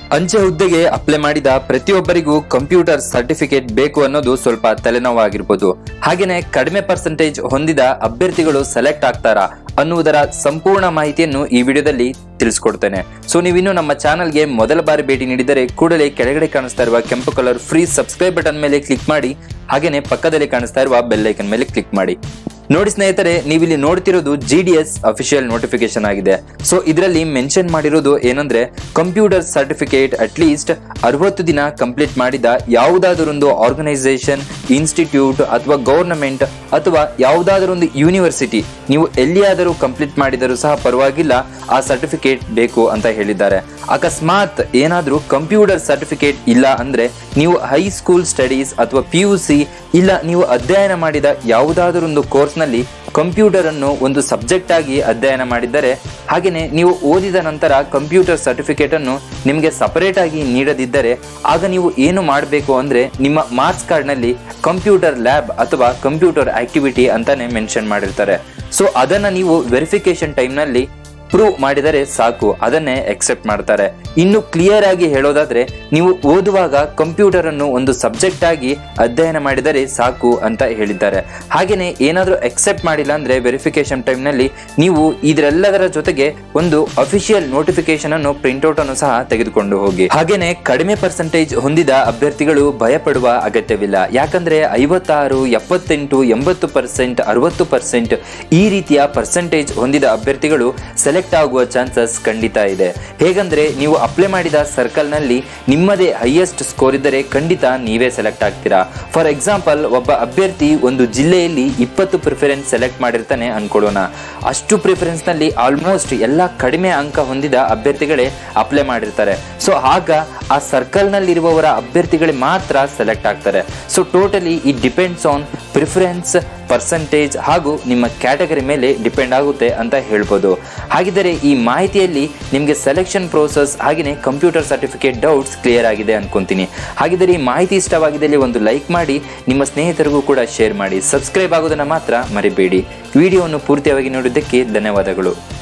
ಅಂಚೆ ಹುದ್ದೆಗೆ ಅಪ್ಲೈ ಮಾಡಿದ ಪ್ರತಿಯೊಬ್ಬರಿಗೂ ಕಂಪ್ಯೂಟರ್ ಸರ್ಟಿಫಿಕೇಟ್ ಬೇಕು ಅನ್ನೋದು ಸ್ವಲ್ಪ ತಲೆನೋವಾಗಿರ್ಬೋದು ಹಾಗೇನೆ ಕಡಿಮೆ ಪರ್ಸೆಂಟೇಜ್ ಹೊಂದಿದ ಅಭ್ಯರ್ಥಿಗಳು ಸೆಲೆಕ್ಟ್ ಆಗ್ತಾರಾ ಅನ್ನುವುದರ ಸಂಪೂರ್ಣ ಮಾಹಿತಿಯನ್ನು ಈ ವಿಡಿಯೋದಲ್ಲಿ ತಿಳಿಸ್ಕೊಡ್ತೇನೆ ಸೊ ನೀವಿನ್ನು ನಮ್ಮ ಚಾನಲ್ಗೆ ಮೊದಲ ಬಾರಿ ಭೇಟಿ ನೀಡಿದರೆ ಕೂಡಲೇ ಕೆಳಗಡೆ ಕಾಣಿಸ್ತಾ ಇರುವ ಕೆಂಪು ಕಲರ್ ಫ್ರೀ ಸಬ್ಸ್ಕ್ರೈಬ್ ಬಟನ್ ಮೇಲೆ ಕ್ಲಿಕ್ ಮಾಡಿ ಹಾಗೇನೆ ಪಕ್ಕದಲ್ಲಿ ಕಾಣಿಸ್ತಾ ಇರುವ ಬೆಲ್ ಐಕನ್ ಮೇಲೆ ಕ್ಲಿಕ್ ಮಾಡಿ ನೋಡಿ ಸ್ನೇಹಿತರೆ ನೀವಿಲ್ಲಿ ನೋಡ್ತಿರೋದು G D S official notification ಆಗಿದೆ ಸೊ ಇದರಲ್ಲಿ ಮೆನ್ಷನ್ ಮಾಡಿರೋದು ಏನಂದ್ರೆ ಕಂಪ್ಯೂಟರ್ ಸರ್ಟಿಫಿಕೇಟ್ ಅಟ್ ಲೀಸ್ಟ್ ಅರವತ್ತು ದಿನ ಕಂಪ್ಲೀಟ್ ಮಾಡಿದ ಯಾವುದಾದರೊಂದು ಆರ್ಗನೈಸೇಷನ್ ಇನ್ಸ್ಟಿಟ್ಯೂಟ್ ಅಥವಾ ಗವರ್ನಮೆಂಟ್ ಅಥವಾ ಯಾವುದಾದರೊಂದು ಯೂನಿವರ್ಸಿಟಿ ನೀವು ಎಲ್ಲಿಯಾದರೂ ಕಂಪ್ಲೀಟ್ ಮಾಡಿದರೂ ಸಹ ಪರವಾಗಿಲ್ಲ ಆ ಸರ್ಟಿಫಿಕೇಟ್ ಬೇಕು ಅಂತ ಹೇಳಿದ್ದಾರೆ ಅಕಸ್ಮಾತ್ ಏನಾದರೂ ಕಂಪ್ಯೂಟರ್ ಸರ್ಟಿಫಿಕೇಟ್ ಇಲ್ಲ ಅಂದ್ರೆ ನೀವು ಹೈಸ್ಕೂಲ್ ಸ್ಟಡೀಸ್ ಅಥವಾ ಪಿ ಯು ಸಿ ಇಲ್ಲ ನೀವು ಅಧ್ಯಯನ ಮಾಡಿದ ಯಾವುದಾದರೊಂದು ಕೋರ್ಸ್ನಲ್ಲಿ ಕಂಪ್ಯೂಟರ್ ಅನ್ನು ಒಂದು ಸಬ್ಜೆಕ್ಟ್ ಆಗಿ ಅಧ್ಯಯನ ಮಾಡಿದ್ದರೆ ಹಾಗೆಯೇ ನೀವು ಓದಿದ ನಂತರ ಕಂಪ್ಯೂಟರ್ ಸರ್ಟಿಫಿಕೇಟ್ ಅನ್ನು ನಿಮಗೆ ಸಪರೇಟ್ ಆಗಿ ನೀಡದಿದ್ದರೆ ಆಗ ನೀವು ಏನು ಮಾಡಬೇಕು ಅಂದ್ರೆ ನಿಮ್ಮ ಮಾರ್ಕ್ಸ್ ಕಾರ್ಡ್ನಲ್ಲಿ ಕಂಪ್ಯೂಟರ್ ಲ್ಯಾಬ್ ಅಥವಾ ಕಂಪ್ಯೂಟರ್ ಆಕ್ಟಿವಿಟಿ ಅಂತಾನೆ ಮೆನ್ಷನ್ ಮಾಡಿರ್ತಾರೆ ಸೊ ಅದನ್ನ ನೀವು ವೆರಿಫಿಕೇಶನ್ ಟೈಮ್ನಲ್ಲಿ ಪ್ರೂವ್ ಮಾಡಿದರೆ ಸಾಕು ಅದನ್ನೇ ಎಕ್ಸೆಪ್ಟ್ ಮಾಡ್ತಾರೆ ಇನ್ನು ಕ್ಲಿಯರ್ ಆಗಿ ಹೇಳೋದಾದ್ರೆ ನೀವು ಓದುವಾಗ ಕಂಪ್ಯೂಟರ್ ಅನ್ನು ಒಂದು ಸಬ್ಜೆಕ್ಟ್ ಆಗಿ ಅಧ್ಯಯನ ಮಾಡಿದರೆ ಸಾಕು ಅಂತ ಹೇಳಿದ್ದಾರೆ ಹಾಗೇನೆ ಏನಾದರೂ ಎಕ್ಸೆಪ್ಟ್ ಮಾಡಿಲ್ಲ ಅಂದ್ರೆ ವೆರಿಫಿಕೇಶನ್ ಟೈಮ್ ನಲ್ಲಿ ನೀವು ಇದರೆಲ್ಲದರ ಜೊತೆಗೆ ಒಂದು ಅಫಿಷಿಯಲ್ ನೋಟಿಫಿಕೇಶನ್ ಅನ್ನು ಪ್ರಿಂಟ್ಔಟ್ ಅನ್ನು ಸಹ ತೆಗೆದುಕೊಂಡು ಹೋಗಿ ಹಾಗೇನೆ ಕಡಿಮೆ ಪರ್ಸೆಂಟೇಜ್ ಹೊಂದಿದ ಅಭ್ಯರ್ಥಿಗಳು ಭಯಪಡುವ ಅಗತ್ಯವಿಲ್ಲ ಯಾಕಂದ್ರೆ ಐವತ್ತಾರು ಎಪ್ಪತ್ತೆಂಟು ಎಂಬತ್ತು ಪರ್ಸೆಂಟ್ ಅರವತ್ತು ಪರ್ಸೆಂಟ್ ಈ ರೀತಿಯ ಪರ್ಸೆಂಟೇಜ್ ಹೊಂದಿದ ಅಭ್ಯರ್ಥಿಗಳು ಸೆಲೆಕ್ಟ್ ಆಗುವ ಚಾನ್ಸಸ್ ಖಂಡಿತ ಇದೆ ಹೇಗಂದ್ರೆ ನೀವು ಅಪ್ಲೈ ಮಾಡಿದ ಸರ್ಕಲ್ ನಲ್ಲಿ ನಿಮ್ಮದೇ ಹೈಯೆಸ್ಟ್ ಸ್ಕೋರ್ ಇದ್ದರೆ ಖಂಡಿತ ನೀವೇ ಸೆಲೆಕ್ಟ್ ಆಗ್ತೀರಾ ಫಾರ್ ಎಕ್ಸಾಂಪಲ್ ಒಬ್ಬ ಅಭ್ಯರ್ಥಿ ಒಂದು ಜಿಲ್ಲೆಯಲ್ಲಿ ಇಪ್ಪತ್ತು ಪ್ರಿಫರೆನ್ಸ್ ಸೆಲೆಕ್ಟ್ ಮಾಡಿರ್ತಾನೆ ಅನ್ಕೊಳ್ಳೋಣ ಅಷ್ಟು ಪ್ರಿಫರೆನ್ಸ್ ನಲ್ಲಿ ಆಲ್ಮೋಸ್ಟ್ ಎಲ್ಲ ಕಡಿಮೆ ಅಂಕ ಹೊಂದಿದ ಅಭ್ಯರ್ಥಿಗಳೇ ಅಪ್ಲೈ ಮಾಡಿರ್ತಾರೆ ಸೊ ಆಗ ಆ ಸರ್ಕಲ್ ನಲ್ಲಿ ಇರುವವರ ಅಭ್ಯರ್ಥಿಗಳೇ ಮಾತ್ರ ಸೆಲೆಕ್ಟ್ ಆಗ್ತಾರೆ so totally it depends on preference percentage ಹಾಗೂ ನಿಮ್ಮ ಕ್ಯಾಟಗರಿ ಮೇಲೆ ಡಿಪೆಂಡ್ ಆಗುತ್ತೆ ಅಂತ ಹೇಳ್ಬೋದು ಹಾಗಿದ್ದರೆ ಈ ಮಾಹಿತಿಯಲ್ಲಿ ನಿಮಗೆ ಸೆಲೆಕ್ಷನ್ ಪ್ರೋಸೆಸ್ ಹಾಗೆಯೇ ಕಂಪ್ಯೂಟರ್ ಸರ್ಟಿಫಿಕೇಟ್ ಡೌಟ್ಸ್ ಕ್ಲಿಯರ್ ಆಗಿದೆ ಅನ್ಕೊಂತೀನಿ ಹಾಗಿದ್ದರೆ ಈ ಮಾಹಿತಿ ಇಷ್ಟವಾಗಿದ್ದಲ್ಲಿ ಒಂದು ಲೈಕ್ ಮಾಡಿ ನಿಮ್ಮ ಸ್ನೇಹಿತರಿಗೂ ಕೂಡ ಶೇರ್ ಮಾಡಿ ಸಬ್ಸ್ಕ್ರೈಬ್ ಆಗೋದನ್ನು ಮಾತ್ರ ಮರಿಬೇಡಿ ವಿಡಿಯೋವನ್ನು ಪೂರ್ತಿಯಾಗಿ ನೋಡಿದ್ದಕ್ಕೆ ಧನ್ಯವಾದಗಳು